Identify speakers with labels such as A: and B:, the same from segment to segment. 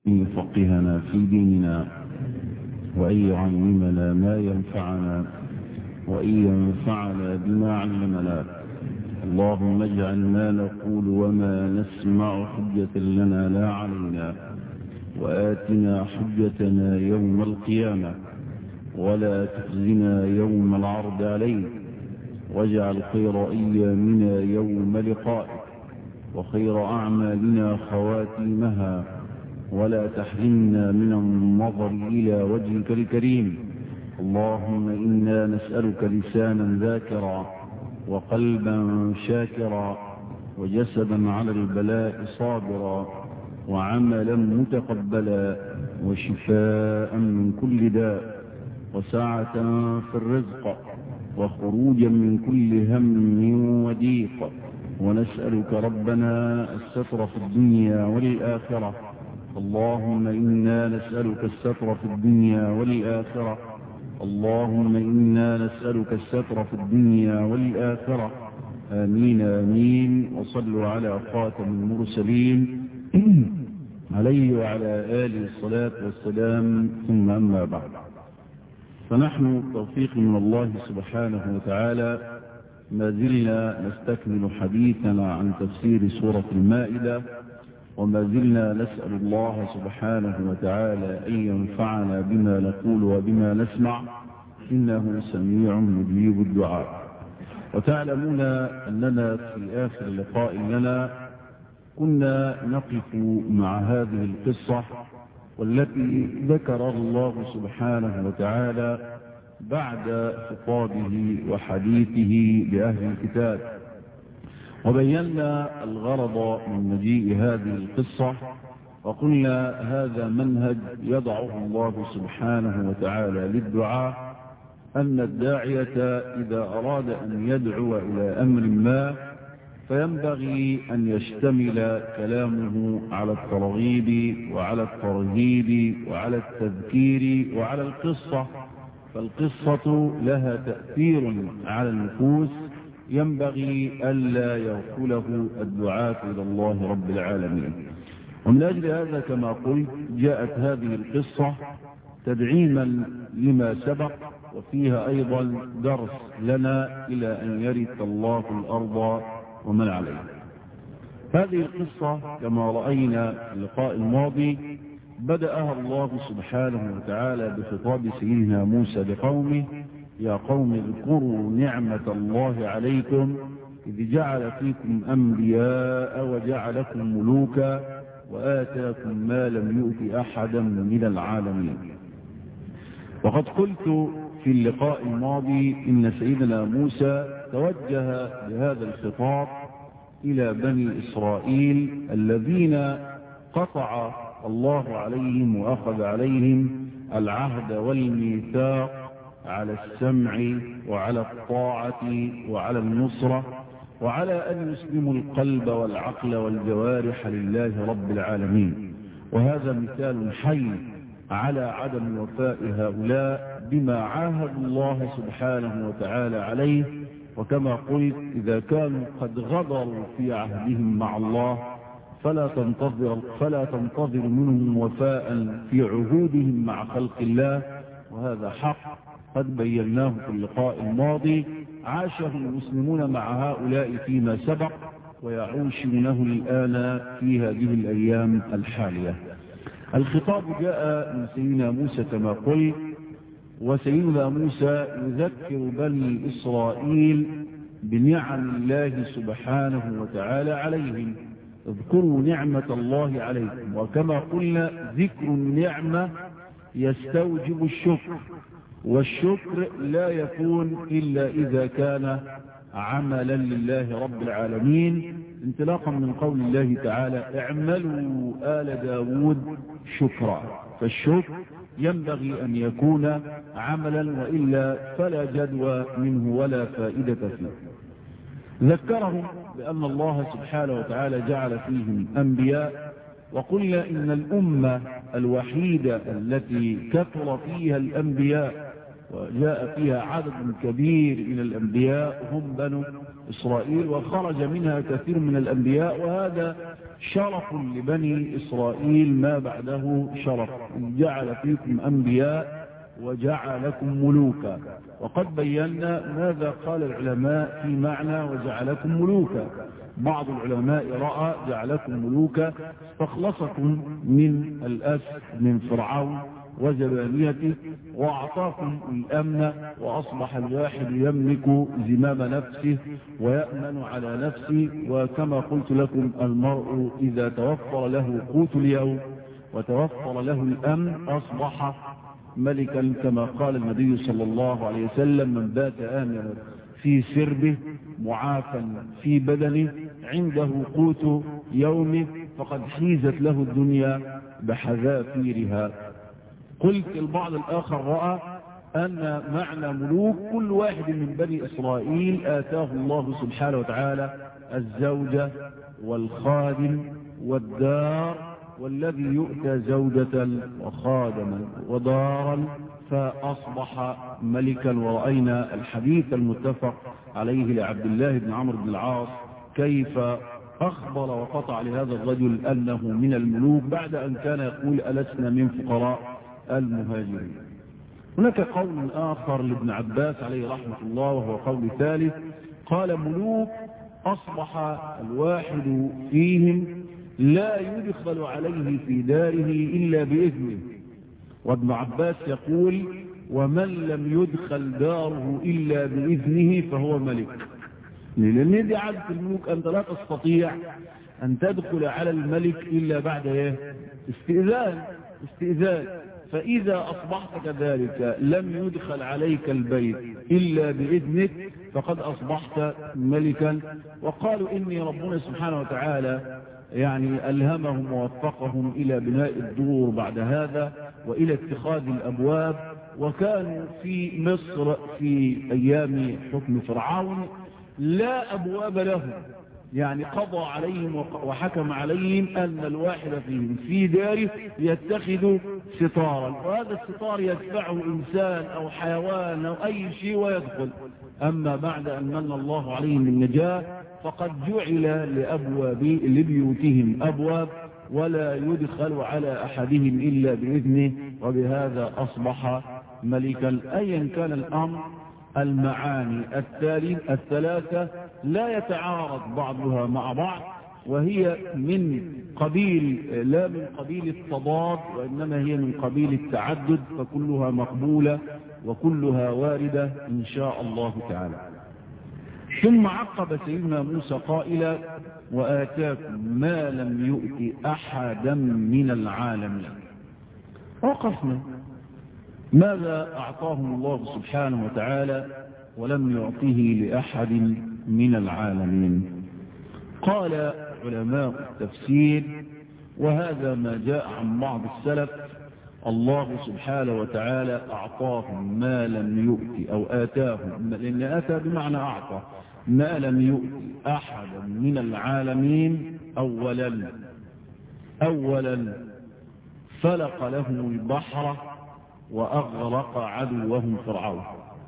A: أن يفقهنا في ديننا وأن يعلمنا ما ينفعنا وأن ينفعنا بما علمنا اللهم اجعل ما نقول وما نسمع حجة لنا لا علينا وآتنا حجتنا يوم القيامة ولا تخزنا يوم العرض عليك واجعل خير أيامنا يوم لقائك وخير أعمالنا خواتيمها ولا تحرمنا من النظر إلى وجهك الكريم اللهم إنا نسألك لسانا ذاكرا وقلبا شاكرا وجسدا على البلاء صابرا وعملا متقبلا وشفاء من كل داء وسعة في الرزق وخروجا من كل هم وضيق ونسألك ربنا الستر في الدنيا والآخرة اللهم إنا نسألك الستر في الدنيا والآخرة اللهم إنا نسألك الستر في الدنيا والآخرة آمين آمين وصلوا على خاتم المرسلين عليه وعلى آله الصلاة والسلام ثم أما بعد فنحن توفيق من الله سبحانه وتعالى ما زلنا نستكمل حديثنا عن تفسير سورة المائدة وما زلنا نسأل الله سبحانه وتعالى أن ينفعنا بما نقول وبما نسمع إنه سميع مجيب الدعاء وتعلمون أننا في آخر لقاء لنا كنا نقف مع هذه القصة والتي ذكر الله سبحانه وتعالى بعد خطابه وحديثه لأهل الكتاب وبينا الغرض من مجيء هذه القصة وقلنا هذا منهج يضعه الله سبحانه وتعالى للدعاء أن الداعية إذا أراد أن يدعو إلى أمر ما فينبغي أن يشتمل كلامه على الترغيب وعلى الترهيب وعلى التذكير وعلى القصة فالقصة لها تأثير على النفوس ينبغي ألا يغفله الدعاة إلى الله رب العالمين ومن أجل هذا كما قلت جاءت هذه القصة تدعيما لما سبق وفيها أيضا درس لنا إلى أن يرث الله الأرض ومن عليها هذه القصة كما رأينا في اللقاء الماضي بدأها الله سبحانه وتعالى بخطاب سيدنا موسى لقومه يا قوم اذكروا نعمة الله عليكم إذ جعل فيكم أنبياء وجعلكم ملوكا وآتاكم ما لم يؤت أحدا من العالمين وقد قلت في اللقاء الماضي إن سيدنا موسى توجه بهذا الخطاب إلى بني إسرائيل الذين قطع الله عليهم وأخذ عليهم العهد والميثاق على السمع وعلى الطاعة وعلى النصرة وعلى أن يسلموا القلب والعقل والجوارح لله رب العالمين وهذا مثال حي على عدم وفاء هؤلاء بما عاهدوا الله سبحانه وتعالى عليه وكما قلت إذا كانوا قد غدروا في عهدهم مع الله فلا تنتظر, فلا تنتظر منهم وفاء في عهودهم مع خلق الله وهذا حق قد بيناه في اللقاء الماضي عاشه المسلمون مع هؤلاء فيما سبق ويعوشونه الآن في هذه الأيام الحالية الخطاب جاء من سيدنا موسى كما قلت وسيدنا موسى يذكر بني إسرائيل بنعم الله سبحانه وتعالى عليهم اذكروا نعمة الله عليكم وكما قلنا ذكر النعمة يستوجب الشكر والشكر لا يكون إلا إذا كان عملا لله رب العالمين انطلاقا من قول الله تعالى اعملوا آل داود شكرا فالشكر ينبغي أن يكون عملا وإلا فلا جدوى منه ولا فائدة فيه ذكرهم بأن الله سبحانه وتعالى جعل فيهم أنبياء وقلنا إن الأمة الوحيدة التي كثر فيها الأنبياء وجاء فيها عدد كبير من الأنبياء هم بنو إسرائيل وخرج منها كثير من الأنبياء وهذا شرف لبني إسرائيل ما بعده شرف جعل فيكم أنبياء وجعلكم ملوكا وقد بينا ماذا قال العلماء في معنى وجعلكم ملوكا بعض العلماء رأى جعلكم ملوكا استخلصكم من الأسف من فرعون وجبانيته وأعطاكم الأمن وأصبح الواحد يملك زمام نفسه ويأمن على نفسه وكما قلت لكم المرء إذا توفر له قوت اليوم وتوفر له الأمن أصبح ملكا كما قال النبي صلى الله عليه وسلم من بات آمنا في سربه معافا في بدنه عنده قوت يومه فقد حيزت له الدنيا بحذافيرها قلت البعض الآخر رأى أن معنى ملوك كل واحد من بني إسرائيل آتاه الله سبحانه وتعالى الزوجة والخادم والدار والذي يؤتى زوجة وخادما ودارا فأصبح ملكا ورأينا الحديث المتفق عليه لعبد الله بن عمرو بن العاص كيف أخبر وقطع لهذا الرجل أنه من الملوك بعد أن كان يقول ألسنا من فقراء المهاجرين هناك قول آخر لابن عباس عليه رحمة الله وهو قول ثالث قال ملوك أصبح الواحد فيهم لا يدخل عليه في داره إلا بإذنه وابن عباس يقول ومن لم يدخل داره إلا بإذنه فهو ملك لأن دي عادة الملوك أنت لا تستطيع أن تدخل على الملك إلا بعد إيه؟ استئذان استئذان فإذا أصبحت كذلك لم يدخل عليك البيت إلا بإذنك فقد أصبحت ملكا وقالوا إني ربنا سبحانه وتعالى يعني ألهمهم ووفقهم إلى بناء الدور بعد هذا وإلى اتخاذ الأبواب وكانوا في مصر في أيام حكم فرعون لا أبواب لهم يعني قضى عليهم وحكم عليهم أن الواحد فيهم في داره يتخذ ستارا وهذا الستار يدفعه إنسان أو حيوان أو أي شيء ويدخل أما بعد أن من الله عليهم بالنجاة فقد جعل لأبواب لبيوتهم أبواب ولا يدخل على أحدهم إلا بإذنه وبهذا أصبح ملكا أيا كان الأمر المعاني التالي الثلاثة لا يتعارض بعضها مع بعض وهي من قبيل لا من قبيل التضاد وإنما هي من قبيل التعدد فكلها مقبولة وكلها واردة إن شاء الله تعالى ثم عقب سيدنا موسى قائلا وآتاكم ما لم يؤت أحدا من العالمين وقفنا ماذا أعطاهم الله سبحانه وتعالى ولم يعطه لأحد من العالمين قال علماء التفسير وهذا ما جاء عن بعض السلف الله سبحانه وتعالى أعطاهم ما لم يؤت أو آتاهم لأن آتى بمعنى أعطى ما لم يؤت أحدا من العالمين أولا أولا فلق لهم البحر وأغرق عدوهم فرعون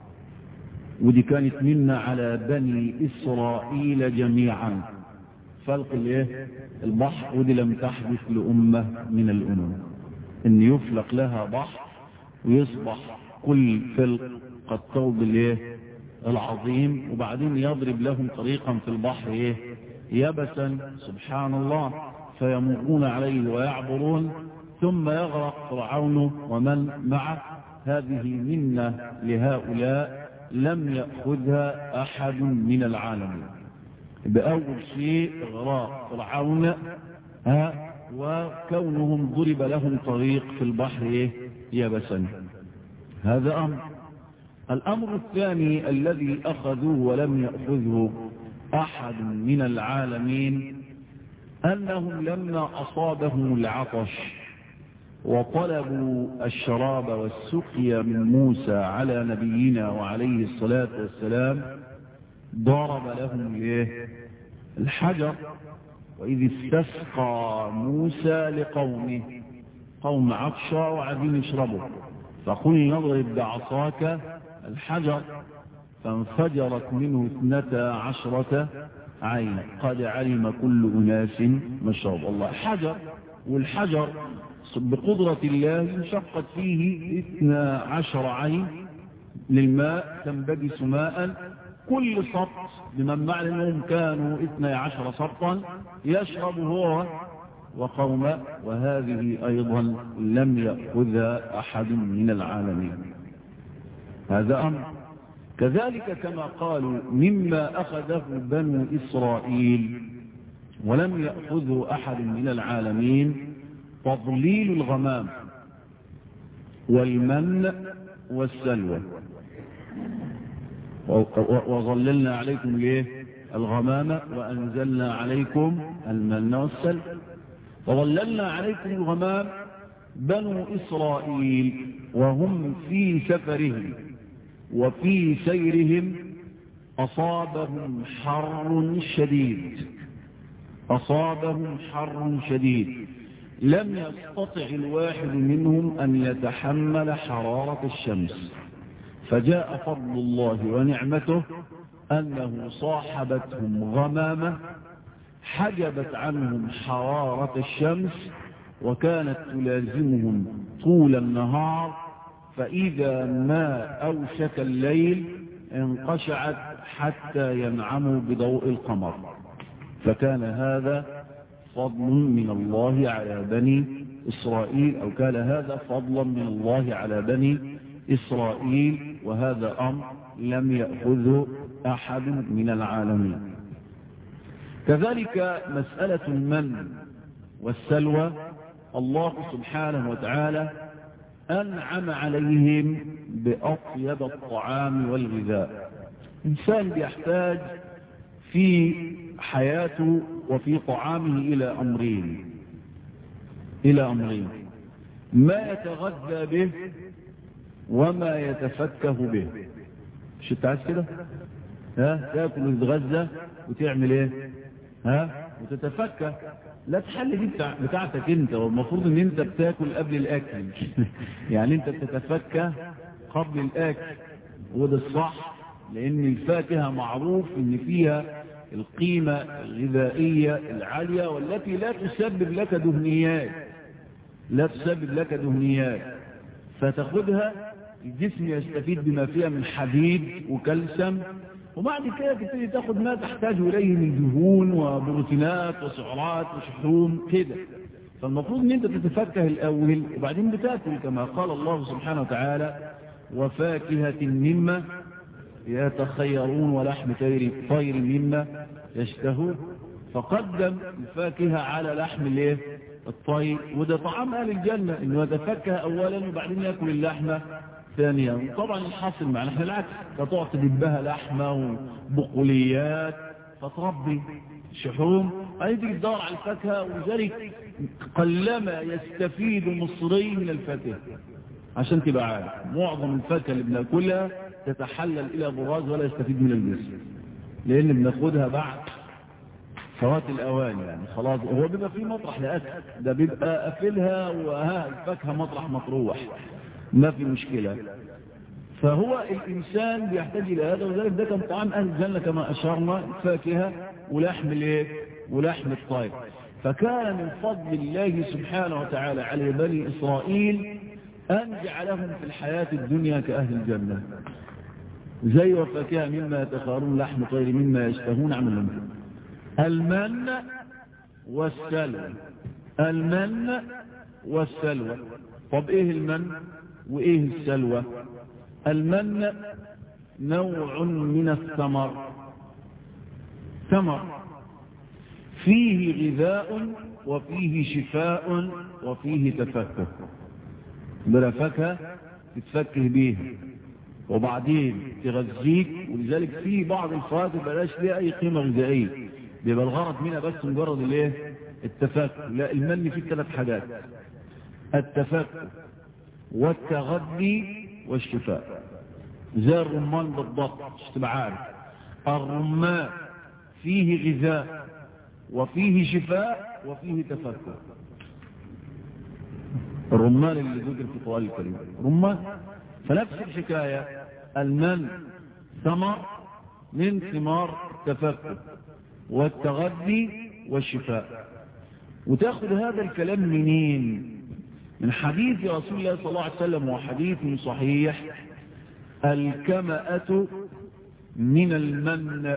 A: ودي كانت منا على بني إسرائيل جميعا فلق الايه البحر ودي لم تحدث لأمة من الأمم ان يفلق لها بحر ويصبح كل فلق قد توب الايه العظيم وبعدين يضرب لهم طريقا في البحر ايه يبسا سبحان الله فيمرون عليه ويعبرون ثم يغرق فرعون ومن معه هذه منة لهؤلاء لم يأخذها أحد من العالمين بأول شيء إغراق فرعون ها وكونهم ضرب لهم طريق في البحر إيه؟ يبسا هذا أمر الأمر الثاني الذي أخذوه ولم يأخذه أحد من العالمين أنهم لما أصابهم العطش وطلبوا الشراب والسقيا من موسى على نبينا وعليه الصلاة والسلام ضرب لهم الايه الحجر وإذ استسقى موسى لقومه قوم عطشى وعدين يشربوا فقل نضرب بعصاك الحجر فانفجرت منه اثنتا عشرة عين قد علم كل أناس مشرب الله حجر والحجر بقدرة الله انشقت فيه اثنا عشر عين للماء تنبجس ماء كل سط بمن معنى انهم كانوا اثنى عشر سطا يشرب هو وقومه وهذه ايضا لم يأخذها احد من العالمين هذا امر كذلك كما قالوا مما اخذه بنو اسرائيل ولم يأخذه احد من العالمين تضليل الغمام والمن والسلوى وظللنا عليكم الايه الغمامة وأنزلنا عليكم المن والسلوى وظللنا عليكم الغمام بنو إسرائيل وهم في سفرهم وفي سيرهم أصابهم حر شديد أصابهم حر شديد لم يستطع الواحد منهم أن يتحمل حرارة الشمس فجاء فضل الله ونعمته أنه صاحبتهم غمامة حجبت عنهم حرارة الشمس وكانت تلازمهم طول النهار فإذا ما أوشك الليل انقشعت حتى ينعموا بضوء القمر فكان هذا فضل من الله على بني إسرائيل أو كان هذا فضلا من الله على بني إسرائيل وهذا أمر لم يأخذه أحد من العالمين كذلك مسألة المن والسلوى الله سبحانه وتعالى أنعم عليهم بأطيب الطعام والغذاء إنسان بيحتاج في حياته وفي طعامه إلى أمرين إلى أمرين ما يتغذى به وما يتفكه به مش انت عايز كده ها تاكل وتتغذى وتعمل ايه ها وتتفكه لا تحل دي بتاع بتاعتك انت والمفروض ان انت بتاكل قبل الاكل يعني انت بتتفكه قبل الاكل وده الصح لان الفاكهه معروف ان فيها القيمه الغذائيه العاليه والتي لا تسبب لك دهنيات لا تسبب لك دهنيات فتاخدها الجسم يستفيد بما فيها من حديد وكلسم وبعد كده تبتدي تاخد ما تحتاج اليه من دهون وبروتينات وسعرات وشحوم كده فالمفروض ان انت تتفكه الاول وبعدين بتاكل كما قال الله سبحانه وتعالى وفاكهة مما يتخيرون ولحم طير طير مما يشتهون فقدم الفاكهة على لحم الايه الطير وده طعام اهل الجنة انه يتفكه اولا وبعدين ياكل اللحمة ثانيا طبعا الحاصل معنا احنا العكس فتقعد تدبها لحمة وبقوليات فتربي شحوم بعدين تيجي تدور على الفاكهة ولذلك قلما يستفيد مصري من الفاكهة عشان تبقى عارف معظم الفاكهة اللي بناكلها تتحلل الى براز ولا يستفيد من الجسم لان بناخدها بعد فوات الاوان يعني خلاص هو بيبقى فيه مطرح لاكل ده بيبقى قافلها وها الفاكهه مطرح مطروح ما في مشكله فهو الانسان بيحتاج الى هذا وذلك ده كان طعام اهل الجنه كما اشرنا فاكهه ولحم الايه ولحم الطير فكان من فضل الله سبحانه وتعالى على بني اسرائيل ان جعلهم في الحياه الدنيا كاهل الجنه زي وفاكهه مما يتخارون لحم طير مما يشتهون عمل لهم المن والسلوى المن والسلوى طب ايه المن وايه السلوى المن نوع من الثمر ثمر فيه غذاء وفيه شفاء وفيه تفكه بلا فاكهه تتفكه بيها وبعدين تغذيك ولذلك في بعض الفواكه بلاش ليها اي قيمه غذائيه بيبقى الغرض منها بس مجرد الايه التفكه لا المن فيه ثلاث حاجات التفكه والتغذي والشفاء زي الرمان بالضبط مش تبقى عارف الرمان فيه غذاء وفيه شفاء وفيه تفكه الرمان اللي ذكر في القرآن الكريم رمان فنفس الحكاية المن ثمر من ثمار التفكر والتغذي والشفاء وتأخذ هذا الكلام منين من حديث رسول الله صلى الله عليه وسلم وحديث صحيح الكمأة من المن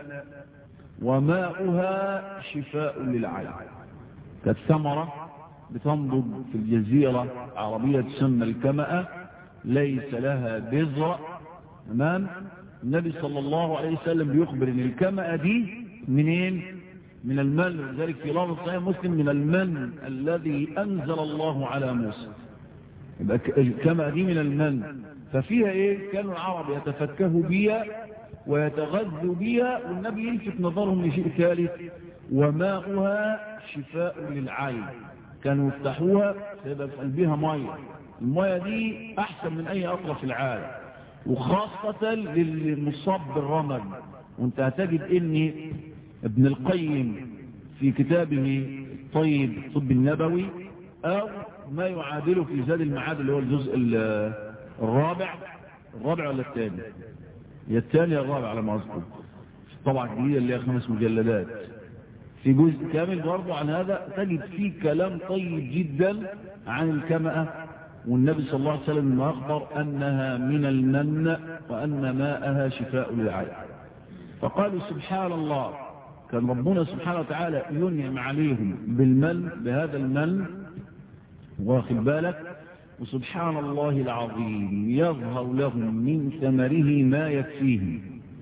A: وماؤها شفاء للعين كالثمرة بتنضج في الجزيرة العربية تسمى الكمأة ليس لها بذر تمام النبي صلى الله عليه وسلم بيخبر ان الكمأة دي منين من المن ذلك في لفظ صحيح مسلم من المن الذي انزل الله على موسى يبقى الكمأة دي من المن ففيها ايه كانوا العرب يتفكهوا بيها ويتغذوا بها والنبي يلفت نظرهم لشيء ثالث وماؤها شفاء للعين كانوا يفتحوها سيبقى في قلبها ميه الميه دي احسن من اي اطرف في العالم وخاصة للمصاب بالرمل وانت هتجد ان ابن القيم في كتابه الطيب الطب النبوي او ما يعادله في زاد المعاد اللي هو الجزء الرابع الرابع ولا الثاني هي الثانية الرابع على ما أذكر طبعا الجديدة اللي هي خمس مجلدات في جزء كامل برضو عن هذا تجد فيه كلام طيب جدا عن الكمأة والنبي صلى الله عليه وسلم أخبر أنها من المن وأن ماءها شفاء للعين فقالوا سبحان الله كان ربنا سبحانه وتعالى ينعم عليهم بالمن بهذا المن واخد بالك وسبحان الله العظيم يظهر لهم من ثمره ما يكفيه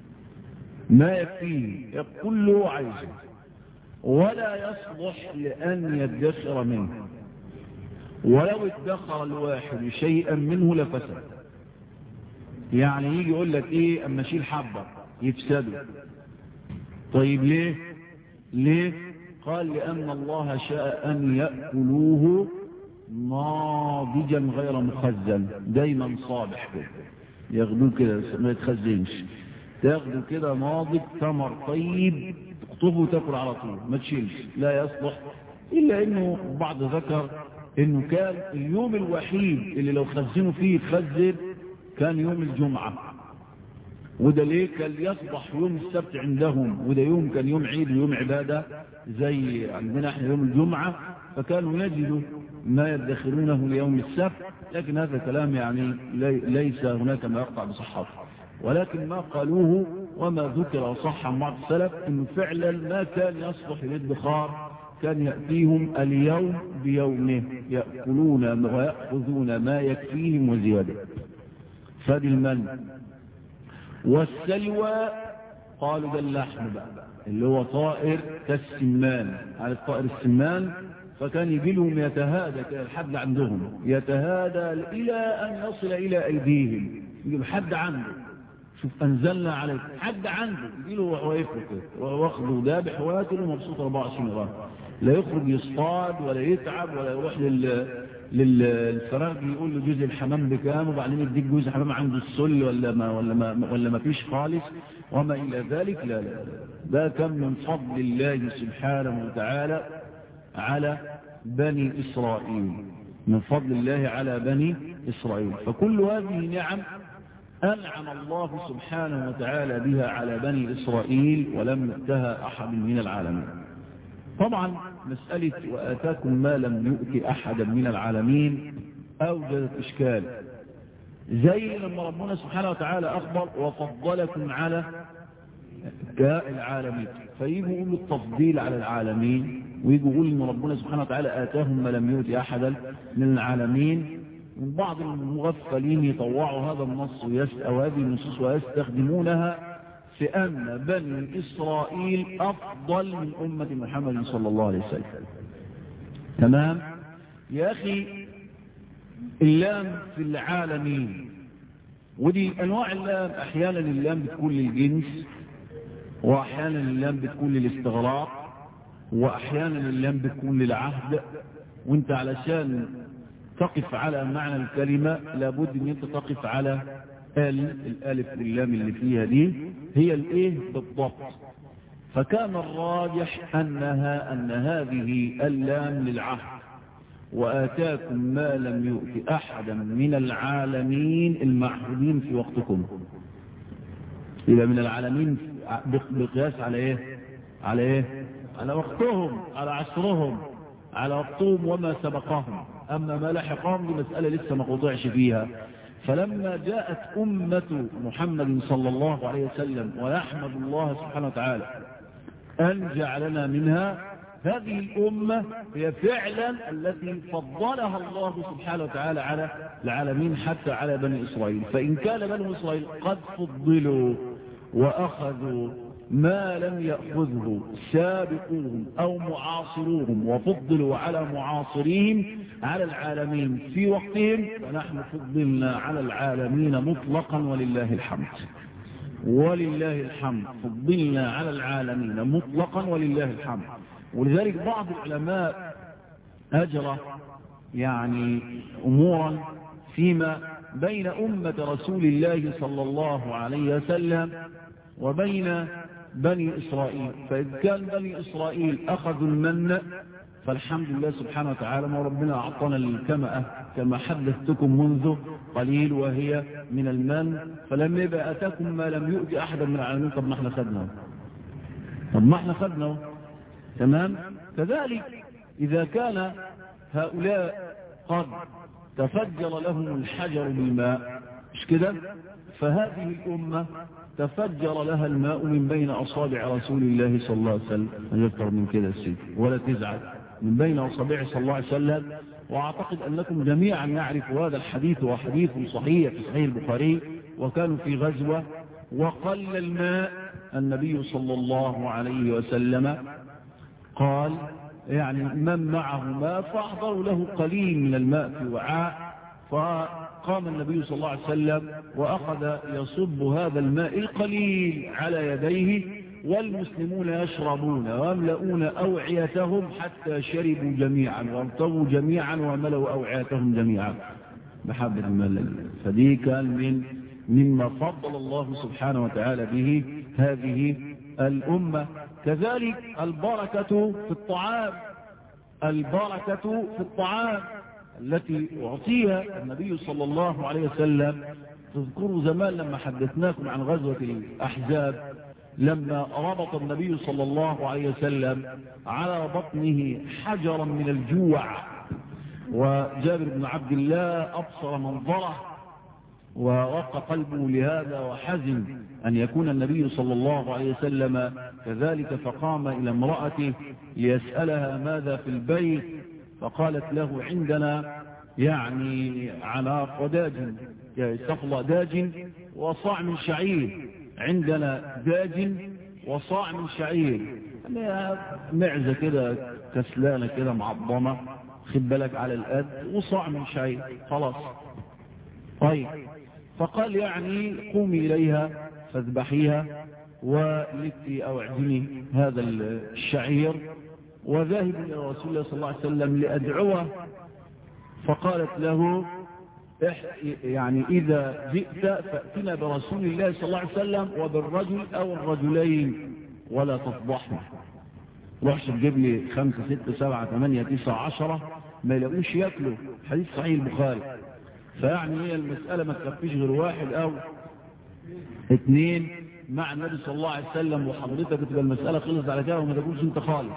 A: ما يكفيه كله عايزه ولا يصلح لأن يدخر منه ولو ادخر الواحد شيئا منه لفسد يعني يجي يقول لك ايه اما اشيل حبة يفسدوا طيب ليه ليه قال لأن الله شاء أن يأكلوه ناضجا غير مخزن دايما صابح كده ياخدوه كده ما يتخزنش تاخده كده ناضج ثمر طيب تقطفه وتاكل على طول ما تشيلش لا يصلح الا انه بعض ذكر انه كان اليوم الوحيد اللي لو خزنوا فيه يتخزن كان يوم الجمعة وده ليه كان يصبح يوم السبت عندهم وده يوم كان يوم عيد ويوم عبادة زي عندنا احنا يوم الجمعة فكانوا يجدوا ما يدخرونه ليوم السبت لكن هذا كلام يعني ليس هناك ما يقطع بصحته ولكن ما قالوه وما ذكر صح عن بعض السلف انه فعلا ما كان يصلح للادخار كان يأتيهم اليوم بيومه يأكلون ويأخذون ما يكفيهم وزيادة فدي المن والسلوى قالوا ده اللحم بقى اللي هو طائر كالسمان على الطائر السمان فكان يجي لهم يتهادى كده الحد عندهم يتهادى إلى أن يصل إلى أيديهم يجيب حد عنده شوف أنزلنا عليك حد عنده يجي له واقف كده واخده ذابح واكل ومبسوط 24 غرام لا يخرج يصطاد ولا يتعب ولا يروح لل للفراغ يقول له جزء الحمام بكام وبعدين يديك جزء حمام عنده السل ولا ما ولا ما ولا ما فيش خالص وما الى ذلك لا لا ده كان من فضل الله سبحانه وتعالى على بني إسرائيل من فضل الله على بني إسرائيل فكل هذه نعم أنعم الله سبحانه وتعالى بها على بني إسرائيل ولم يؤتها أحد من العالمين طبعا مسألة وآتاكم ما لم يؤت أحدا من العالمين أوجدت إشكال زي لما ربنا سبحانه وتعالى أخبر وفضلكم على العالمين فيجوا يقولوا التفضيل على العالمين ويجوا يقولوا ان ربنا سبحانه وتعالى آتاهم ما لم يؤت أحدا من العالمين من بعض المغفلين يطوعوا هذا النص أو هذه النصوص ويستخدمونها في أن بني إسرائيل أفضل من أمة محمد صلى الله عليه وسلم تمام يا أخي اللام في العالمين ودي أنواع اللام أحيانا اللام بتكون للجنس وأحيانا اللام بتكون للاستغراق وأحيانا اللام بتكون للعهد وانت علشان تقف على معنى الكلمة لابد ان انت تقف على ال الالف واللام اللي فيها دي هي الايه بالضبط فكان الراجح انها ان هذه اللام للعهد واتاكم ما لم يؤت احدا من العالمين المعهودين في وقتكم يبقى من العالمين بقياس على ايه على ايه على وقتهم على عصرهم على وقتهم وما سبقهم اما ما لحقهم دي مسألة لسه ما قطعش فيها فلما جاءت أمة محمد صلى الله عليه وسلم ويحمد الله سبحانه وتعالى أن جعلنا منها هذه الأمة هي فعلا التي فضلها الله سبحانه وتعالى على العالمين حتى على بني إسرائيل فإن كان بني إسرائيل قد فضلوا وأخذوا ما لم يأخذه سابقوهم أو معاصروهم وفضلوا على معاصريهم على العالمين في وقتهم فنحن فضلنا على العالمين مطلقا ولله الحمد ولله الحمد فضلنا على العالمين مطلقا ولله الحمد ولذلك بعض العلماء أجرى يعني أمورا فيما بين أمة رسول الله صلى الله عليه وسلم وبين بني إسرائيل فإذ كان بني إسرائيل أخذوا المن فالحمد لله سبحانه وتعالى ما ربنا أعطانا الكمأة كما حدثتكم منذ قليل وهي من المن فلما يبقى أتاكم ما لم يؤتي أحدا من العالمين طب ما احنا خدناه طب ما احنا خدناه تمام كذلك إذا كان هؤلاء قد تفجر لهم الحجر بالماء مش كده فهذه الأمة تفجر لها الماء من بين أصابع رسول الله صلى الله عليه وسلم ما يكثر من كده السيد ولا تزعل من بين أصابع صلى الله عليه وسلم وأعتقد أنكم جميعا يعرفوا هذا الحديث وحديث صحيح في صحيح البخاري وكانوا في غزوة وقل الماء النبي صلى الله عليه وسلم قال يعني من معه ماء فأحضروا له قليل من الماء في وعاء فقام النبي صلى الله عليه وسلم وأخذ يصب هذا الماء القليل على يديه والمسلمون يشربون ويملؤون أوعيتهم حتى شربوا جميعا وارتووا جميعا وملوا أوعيتهم جميعا محبة المال فدي كان من مما فضل الله سبحانه وتعالى به هذه الأمة كذلك البركة في الطعام البركة في الطعام التي أعطيها النبي صلى الله عليه وسلم تذكروا زمان لما حدثناكم عن غزوة الأحزاب لما ربط النبي صلى الله عليه وسلم على بطنه حجرا من الجوع وجابر بن عبد الله أبصر منظره ورق قلبه لهذا وحزن أن يكون النبي صلى الله عليه وسلم كذلك فقام إلى امرأته ليسألها ماذا في البيت فقالت له عندنا يعني عناق وداج سفل داج وصاع من شعير عندنا داج وصاع من شعير معزة كده كسلانة كده معظمة خد بالك على القد وصاع من شعير خلاص طيب فقال يعني قومي إليها فاذبحيها ولتي أو اعجني هذا الشعير وذاهب إلى رسول الله صلى الله عليه وسلم لأدعوه فقالت له يعني إذا جئت فأتنا برسول الله صلى الله عليه وسلم وبالرجل أو الرجلين ولا تفضحنا روحش تجيب لي خمسة ستة سبعة ثمانية تسعة عشرة ما يلاقوش ياكلوا حديث صحيح البخاري فيعني هي المسألة ما تكفيش غير واحد أو اثنين مع النبي صلى الله عليه وسلم وحضرتك تبقى المسألة خلصت على كده وما تقولش انت خالص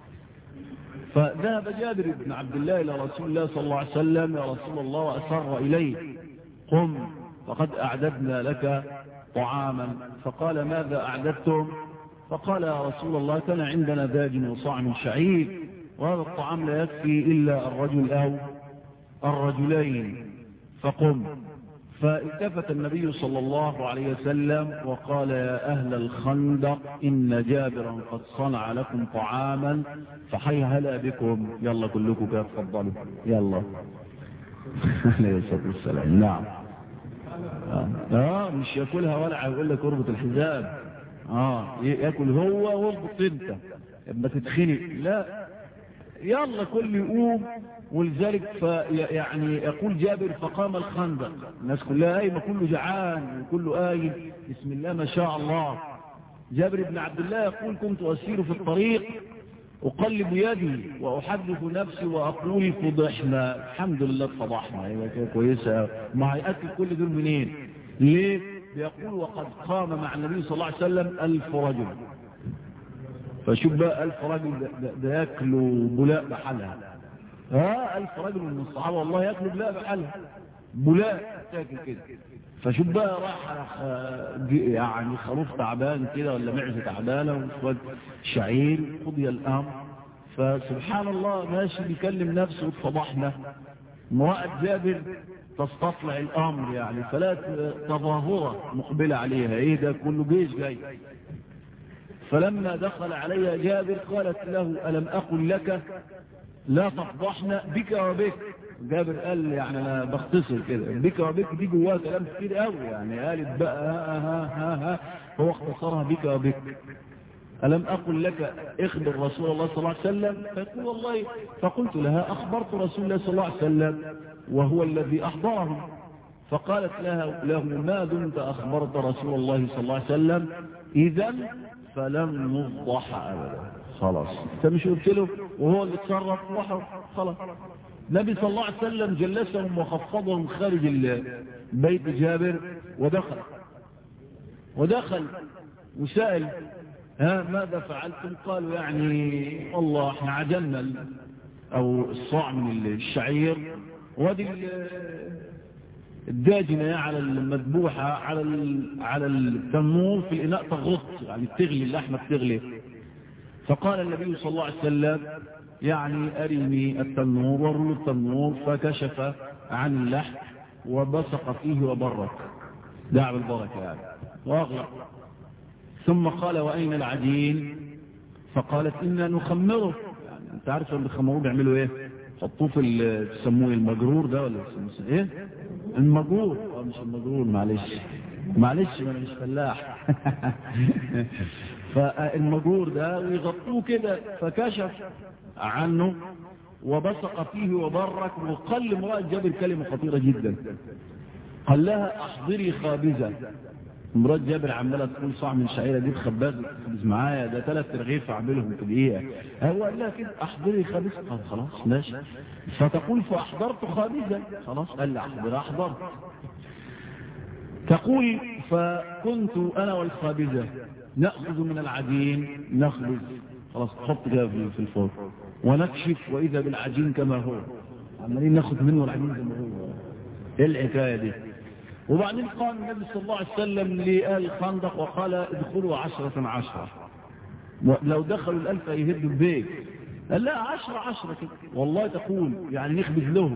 A: فذهب جابر بن عبد الله إلى رسول الله صلى الله عليه وسلم يا رسول الله وأسر إليه قم فقد أعددنا لك طعاما فقال ماذا أعددتم فقال يا رسول الله كان عندنا داج وصاع من شعير وهذا الطعام لا يكفي إلا الرجل أو الرجلين فقم فالتفت النبي صلى الله عليه وسلم وقال يا أهل الخندق إن جابرا قد صنع لكم طعاما فحي هلا بكم يلا كلكم كده تفضلوا يلا عليه الصلاة والسلام نعم آه. آه مش ياكلها ولا يقول لك اربط الحزام اه ياكل هو واربط انت اما تتخنق لا يلا كل يقوم ولذلك يعني يقول جابر فقام الخندق الناس كلها قايمه كله جعان وكله قايم بسم الله ما شاء الله جابر بن عبد الله يقول كنت أسير في الطريق أقلب يدي وأحدث نفسي وأقول فضحنا الحمد لله اتفضحنا يبقى كده كويسة ما هيأكل كل دول منين ليه بيقول وقد قام مع النبي صلى الله عليه وسلم ألف رجل فشوف بقى ألف رجل ده, ده, ده ياكلوا بلاء بحالها ها ألف رجل من الصحابة والله ياكلوا بلاء بحالها بلاء تاكل كده فشوف بقى راح يعني خروف تعبان كده ولا معزة تعبانة وشوية شعير قضي الأمر فسبحان الله ماشي بيكلم نفسه واتفضحنا امرأة جابر تستطلع الأمر يعني فلا تظاهرة مقبلة عليها ايه ده كله جيش جاي فلما دخل عليها جابر قالت له ألم أقل لك لا تفضحنا بك وبك جابر قال يعني انا بختصر كده بك وبك دي جواها كلام كتير قوي يعني قالت بقى ها ها ها ها هو اختصرها بك وبك ألم أقل لك اخبر رسول الله صلى الله عليه وسلم فيقول والله فقلت لها أخبرت رسول الله صلى الله عليه وسلم وهو الذي أحضرهم فقالت لها له ما دمت أخبرت رسول الله صلى الله عليه وسلم إذا فلن نفضح أبدا خلاص انت مش قلت له وهو اللي اتصرف وحر خلاص النبي صلى الله عليه وسلم جلسهم وخفضهم خارج بيت جابر ودخل ودخل وسأل ها ماذا فعلتم قالوا يعني والله احنا عجلنا او الصاع من الشعير ودي الداجنة على المذبوحة على على التنور في الإناء تغط يعني تغلي اللحمة تغلي فقال النبي صلى الله عليه وسلم يعني أرني التنور ورل التنور فكشف عن اللحم وبصق فيه وبرك دعم البركة يعني وأغلق ثم قال وأين العجين فقالت إنا نخمره يعني أنت عارف لما بيخمروه بيعملوا إيه حطوه في تسموه المجرور ده ولا تسموه إيه المجرور اه مش المجرور معلش معلش ما انا مش فلاح فالمجرور ده ويغطوه كده فكشف عنه وبصق فيه وبرك وقال لامرأة جابر كلمة خطيرة جدا قال لها احضري خابزة امرأة جابر عمالة تقول صاع من شعيرة دي خباز خبز معايا ده ثلاث رغيف اعملهم في دقيقة هو قال لها كده احضري خابزة قال خلاص ماشي فتقول فاحضرت خابزة خلاص قال لها احضر احضرت تقول فكنت انا والخابزة نأخذ من العجين نخبز خلاص تحط كده في الفرن ونكشف واذا بالعجين كما هو عمالين ناخد منه العجين زي ما هو ايه الحكايه دي وبعدين قام النبي صلى الله عليه وسلم لآل الخندق وقال ادخلوا عشرة عشرة لو دخلوا الألف يهدوا البيت قال لا عشرة عشرة كده والله تقول يعني نخبز لهم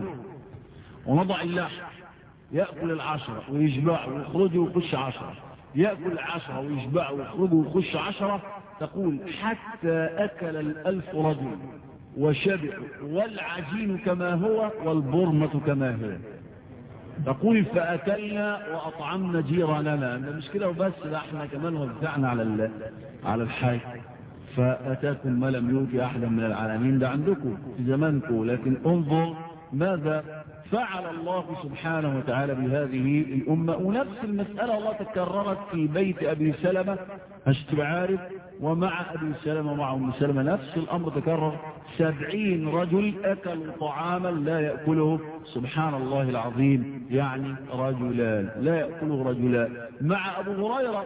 A: ونضع اللحم يأكل العشرة ويشبع ويخرجوا ويخش عشرة يأكل العشرة ويشبع ويخرجوا ويخش عشرة تقول حتى أكل الألف رجل وشبع والعجين كما هو والبرمة كما هي تقول فأكلنا وأطعمنا جيراننا مش كده وبس لا احنا كمان وزعنا على على الحي فأتاكم ما لم يؤتي أحدا من العالمين ده عندكم في زمانكم لكن انظر ماذا فعل الله سبحانه وتعالى بهذه الأمة ونفس المسألة الله تكررت في بيت أبي سلمة هشتب عارف ومع أبي سلمة ومع أم سلمة نفس الأمر تكرر سبعين رجل أكلوا طعاما لا يأكله سبحان الله العظيم يعني رجلان لا يأكله رجلان مع أبو هريرة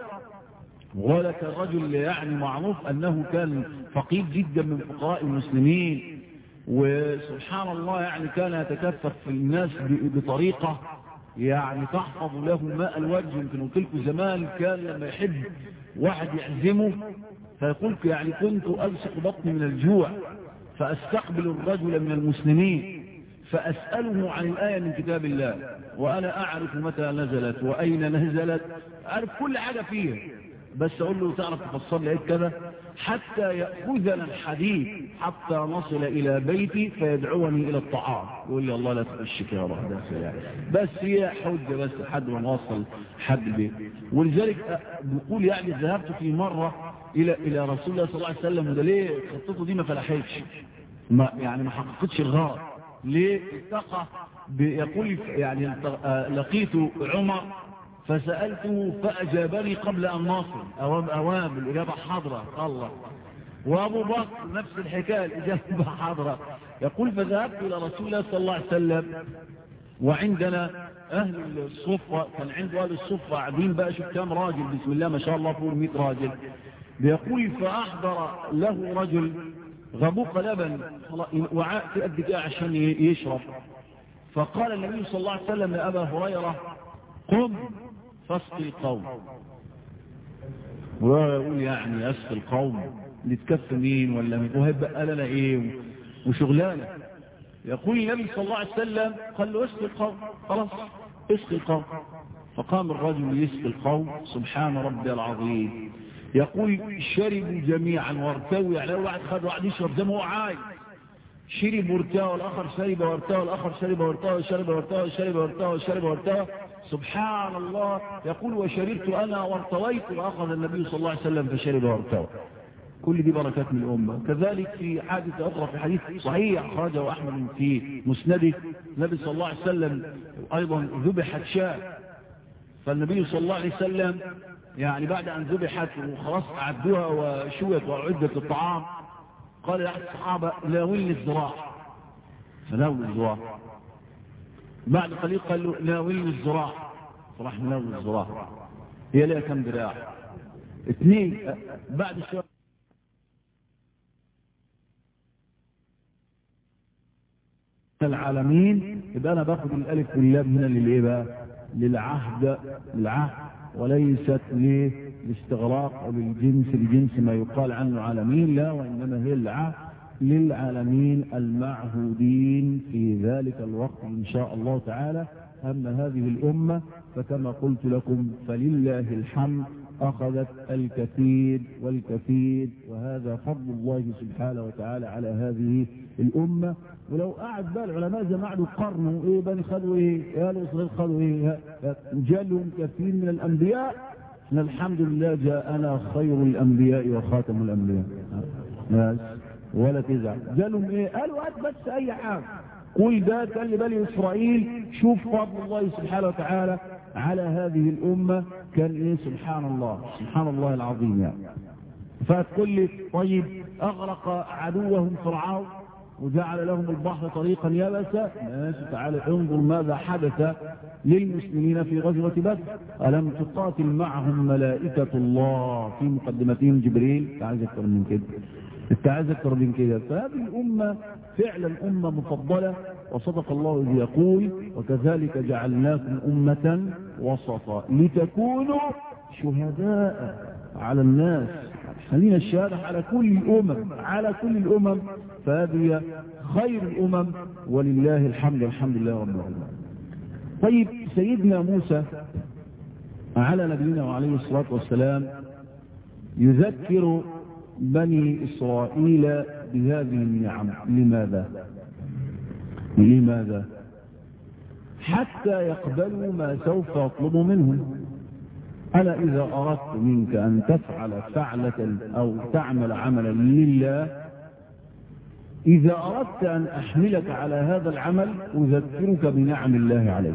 A: ولك الرجل يعني معروف أنه كان فقير جدا من فقراء المسلمين وسبحان الله يعني كان يتكفف في الناس بطريقة يعني تحفظ له ماء الوجه يمكن قلت لكم زمان كان لما يحب واحد يعزمه فيقول يعني كنت ألصق بطني من الجوع فأستقبل الرجل من المسلمين فأسأله عن الآية من كتاب الله وأنا أعرف متى نزلت وأين نزلت أعرف كل حاجة فيها بس أقول له تعرف تفسر لي كذا حتى يأخذنا الحديث حتى نصل إلى بيتي فيدعوني إلى الطعام يقول لي الله لا تخشك يا رب بس هي حجة بس لحد ما نوصل حد البيت ولذلك بيقول يعني ذهبت في مرة إلى إلى رسول الله صلى الله عليه وسلم وده ليه خطته دي ما فلحتش ما يعني ما حققتش الغرض ليه التقى يقول يعني لقيت عمر فسألته فأجابني قبل أن نصل أوام أوام الإجابة حاضرة الله وأبو بكر نفس الحكاية الإجابة حاضرة يقول فذهبت إلى رسول الله صلى الله عليه وسلم وعندنا اهل الصفة كان عنده اهل الصفة قاعدين بقى شوف كام راجل بسم الله ما شاء الله فوق 100 راجل بيقول فاحضر له رجل غبوق لبن وعاء في قد كده عشان يشرب فقال النبي صلى الله عليه وسلم يا ابا هريره قم فاسقي القوم ويقول يعني اسقي القوم نتكفى مين ولا مين وهيبقى لنا ايه وشغلانه يقول النبي صلى الله عليه وسلم قال له اسقي القوم خلاص اسقي القوم فقام الرجل يسقي القوم سبحان ربي العظيم يقول شربوا جميعا وارتووا يعني لو واحد خد واحد يشرب زي ما هو عايز شرب وارتوى والاخر شرب وارتوى والاخر شرب وارتوى وشرب وارتوى وشرب وارتوى وشرب وارتوى سبحان الله يقول وشربت انا وارتويت واخذ النبي صلى الله عليه وسلم فشرب وارتوى كل دي بركات من الأمة كذلك في حادثة أخرى في حديث صحيح أخرجه أحمد في مسنده النبي صلى الله عليه وسلم أيضا ذبحت شاة فالنبي صلى الله عليه وسلم يعني بعد أن ذبحت وخلاص أعدوها وشوت وأعدت الطعام قال لأحد الصحابة ناولني الزراع فناول الزراع بعد قليل قال له ناولني الزراع فراح ناول الزراع هي لها كم دراع اثنين بعد شوية العالمين يبقى انا باخد الالف واللام هنا للايه بقى للعهد للعهد وليست للاستغراق او للجنس الجنس ما يقال عنه عالمين لا وانما هي العهد للعالمين المعهودين في ذلك الوقت ان شاء الله تعالى اما هذه الامه فكما قلت لكم فلله الحمد أخذت الكثير والكثير وهذا فضل الله سبحانه وتعالى على هذه الأمة ولو قعد بقى العلماء زي ما قعدوا قرنوا إيه بني خدوا إيه يا الإسرائيل خدوا إيه جالهم كثير من الأنبياء إن الحمد لله جاءنا خير الأنبياء وخاتم الأنبياء ولا تزعل جالهم إيه قالوا هات بس أي حاجة قل ده كان لبني إسرائيل شوف فضل الله سبحانه وتعالى على هذه الأمة كان إيه سبحان الله سبحان الله العظيم يعني فتقول لي طيب أغرق عدوهم فرعون وجعل لهم البحر طريقا يبسا ماشي تعالى انظر ماذا حدث للمسلمين في غزوة بدر ألم تقاتل معهم ملائكة الله في مقدمتهم جبريل تعالى أكثر من كده انت عايز اكتر من كده فهذه الامه فعلا امه مفضله وصدق الله اذ يقول وكذلك جعلناكم امه وسطا لتكونوا شهداء على الناس خلينا الشهاده على كل الامم على كل الامم فهذه خير الامم ولله الحمد الحمد لله رب العالمين طيب سيدنا موسى على نبينا وعليه الصلاه والسلام يذكر بني إسرائيل بهذه النعم لماذا لماذا حتى يقبلوا ما سوف يطلب منهم أنا إذا أردت منك أن تفعل فعلة أو تعمل عملا لله إذا أردت أن أحملك على هذا العمل أذكرك بنعم الله عليك